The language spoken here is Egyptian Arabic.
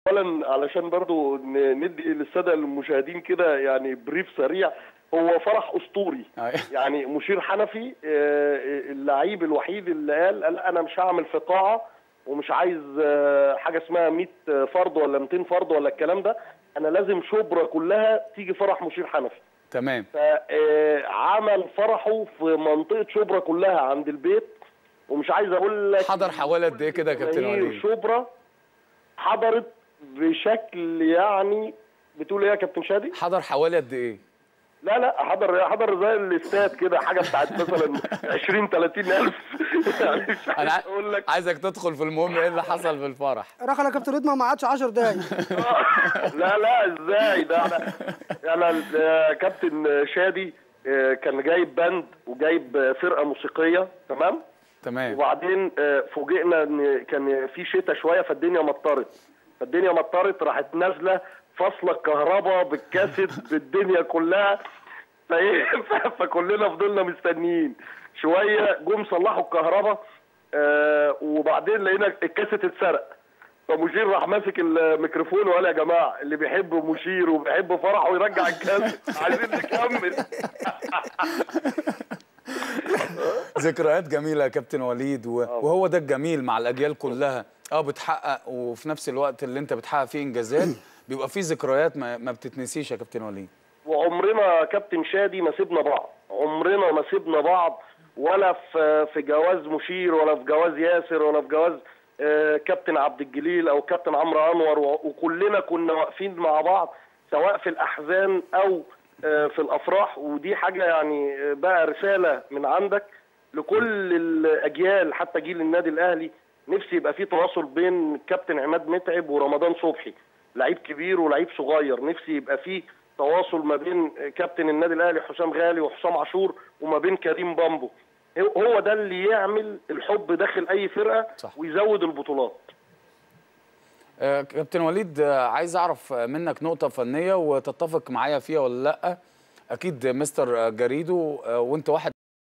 اولا علشان برضو ن- ندي للساده المشاهدين كده يعني بريف سريع هو فرح اسطوري أيوة. يعني مشير حنفي آه، اللعيب الوحيد اللي قال قال انا مش هعمل في قاعه ومش عايز آه، حاجه اسمها 100 فرد ولا 200 فرد ولا الكلام ده انا لازم شبرا كلها تيجي فرح مشير حنفي تمام فعمل فرحه في منطقه شبرا كلها عند البيت ومش عايز اقول لك حضر حوالي قد ايه كده يا كابتن جماهير وليد شبرا حضرت بشكل يعني بتقول ايه يا كابتن شادي؟ حضر حوالي قد ايه لا لا حضر حضر زي الاستاد كده حاجه بتاعت مثلا 20 30 الف يعني مش انا عايز اقول لك عايزك تدخل في المهم ايه اللي حصل في الفرح رخل يا كابتن وليد ما ما قعدش 10 دقايق لا لا ازاي ده انا يعني آه، كابتن شادي آه، كان جايب باند وجايب آه، فرقه موسيقيه تمام تمام وبعدين آه، فوجئنا ان كان في شتاء شويه فالدنيا مطرت فالدنيا مطرت راحت نازله فاصله الكهرباء بالكاسيت بالدنيا كلها فايه ف- فكلنا فضلنا مستنيين شويه جم صلحوا الكهرباء آه وبعدين لقينا الكاسيت اتسرق فمشير راح ماسك الميكروفون وقال يا جماعه اللي بيحب مشير وبيحب فرحه يرجع الكاسيت عايزين نكمل ذكريات جميله يا كابتن وليد و- وهو ده الجميل مع الاجيال كلها اه بتحقق وفي نفس الوقت اللي انت بتحقق فيه انجازات بيبقى فيه ذكريات ما, ما بتتنسيش يا كابتن وليد وعمرنا يا كابتن شادي ما سيبنا بعض عمرنا ما سيبنا بعض ولا في في جواز مشير ولا في جواز ياسر ولا في جواز آه، كابتن عبد الجليل او كابتن عمرو انور و- وكلنا كنا واقفين مع بعض سواء في الاحزان او آه، في الافراح ودي حاجه يعني آه، بقى رساله من عندك لكل الاجيال حتى جيل النادي الاهلي نفسي يبقى في تواصل بين كابتن عماد متعب ورمضان صبحي لعيب كبير ولعيب صغير نفسي يبقى في تواصل ما بين كابتن النادي الاهلي حسام غالي وحسام عاشور وما بين كريم بامبو هو ده اللي يعمل الحب داخل اي فرقه صح. ويزود البطولات آه، كابتن وليد آه، عايز اعرف منك نقطه فنيه وتتفق معايا فيها ولا لا اكيد مستر جريدو آه، وانت واحد